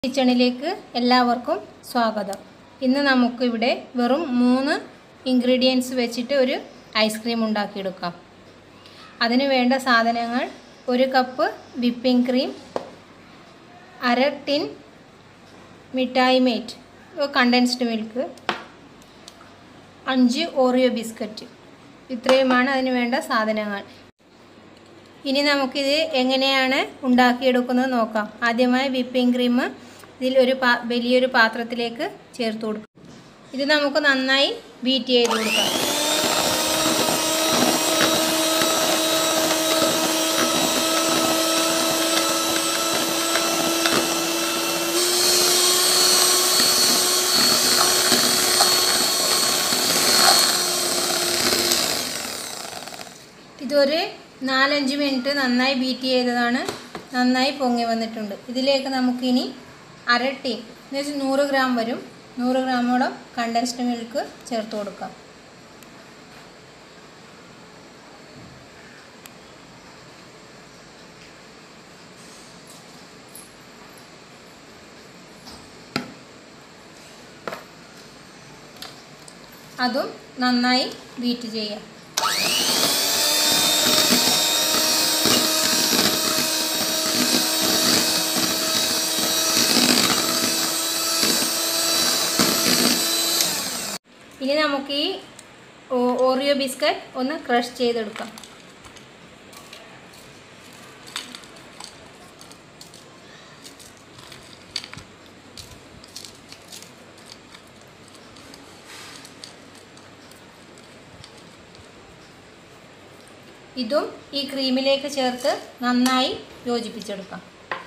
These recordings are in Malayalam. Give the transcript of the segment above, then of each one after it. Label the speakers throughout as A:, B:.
A: കിച്ചണിലേക്ക് എല്ലാവർക്കും സ്വാഗതം ഇന്ന് നമുക്കിവിടെ വെറും മൂന്ന് ഇൻഗ്രീഡിയൻസ് വെച്ചിട്ട് ഒരു ഐസ്ക്രീം ഉണ്ടാക്കിയെടുക്കാം അതിന് വേണ്ട സാധനങ്ങൾ ഒരു കപ്പ് വിപ്പിംഗ് ക്രീം അര ടിൻ മിഠായി മേറ്റ് കണ്ടൻസ്ഡ് മിൽക്ക് അഞ്ച് ഓറിയോ ബിസ്ക്കറ്റ് ഇത്രയുമാണ് അതിന് വേണ്ട സാധനങ്ങൾ ഇനി നമുക്കിത് എങ്ങനെയാണ് ഉണ്ടാക്കിയെടുക്കുന്നത് നോക്കാം ആദ്യമായി വിപ്പിംഗ് ക്രീം ഇതിൽ ഒരു പാ വലിയൊരു പാത്രത്തിലേക്ക് ചേർത്ത് കൊടുക്കും ഇത് നമുക്ക് നന്നായി ബീറ്റ് ചെയ്ത് കൊടുക്കാം ഇതൊരു നാലഞ്ച് മിനിറ്റ് നന്നായി ബീറ്റ് ചെയ്തതാണ് നന്നായി പൊങ്ങി വന്നിട്ടുണ്ട് ഇതിലേക്ക് നമുക്കിനി അര ടീ എന്ന് വെച്ചാൽ നൂറ് ഗ്രാം വരും നൂറ് ഗ്രാമോളം കണ്ടൻസ്ഡ് മിൽക്ക് ചേർത്ത് കൊടുക്കാം അതും നന്നായി ബീറ്റ് ചെയ്യാം ഇനി നമുക്ക് ഈ ഓ- ഓറിയോ ബിസ്ക്കറ്റ് ഒന്ന് ക്രഷ് ചെയ്തെടുക്കാം ഇതും ഈ ക്രീമിലേക്ക് ചേർത്ത് നന്നായി യോജിപ്പിച്ചെടുക്കാം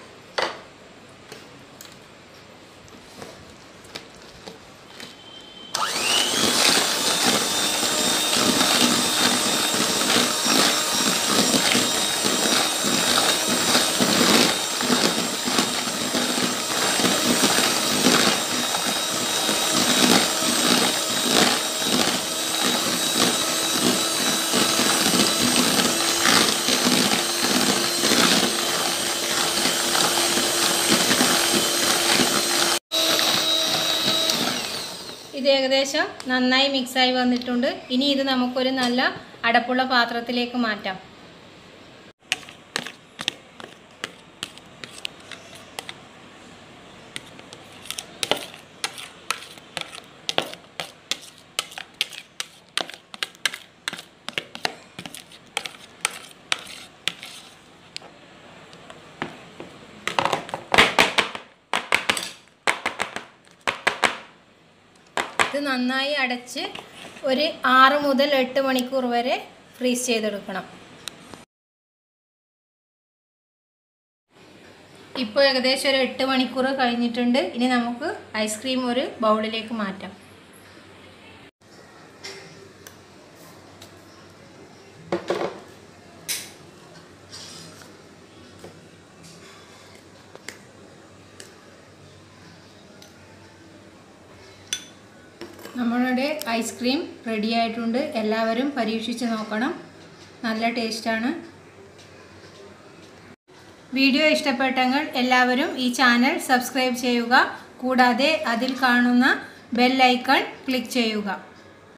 A: ഇത് ഏകദേശം നന്നായി മിക്സായി വന്നിട്ടുണ്ട് ഇനി ഇത് നമുക്കൊരു നല്ല അടപ്പുള്ള പാത്രത്തിലേക്ക് മാറ്റാം ഇത് നന്നായി അടച്ച് ഒരു ആറ് മുതൽ എട്ട് മണിക്കൂർ വരെ ഫ്രീസ് ചെയ്തെടുക്കണം ഇപ്പോൾ ഏകദേശം ഒരു എട്ട് മണിക്കൂർ കഴിഞ്ഞിട്ടുണ്ട് ഇനി നമുക്ക് ഐസ്ക്രീം ഒരു ബൗളിലേക്ക് മാറ്റാം നമ്മളുടെ ഐസ്ക്രീം റെഡി ആയിട്ടുണ്ട് എല്ലാവരും പരീക്ഷിച്ച് നോക്കണം നല്ല ടേസ്റ്റാണ് വീഡിയോ ഇഷ്ടപ്പെട്ടെങ്കിൽ എല്ലാവരും ഈ ചാനൽ സബ്സ്ക്രൈബ് ചെയ്യുക കൂടാതെ അതിൽ കാണുന്ന ബെൽ ഐക്കൺ ക്ലിക്ക് ചെയ്യുക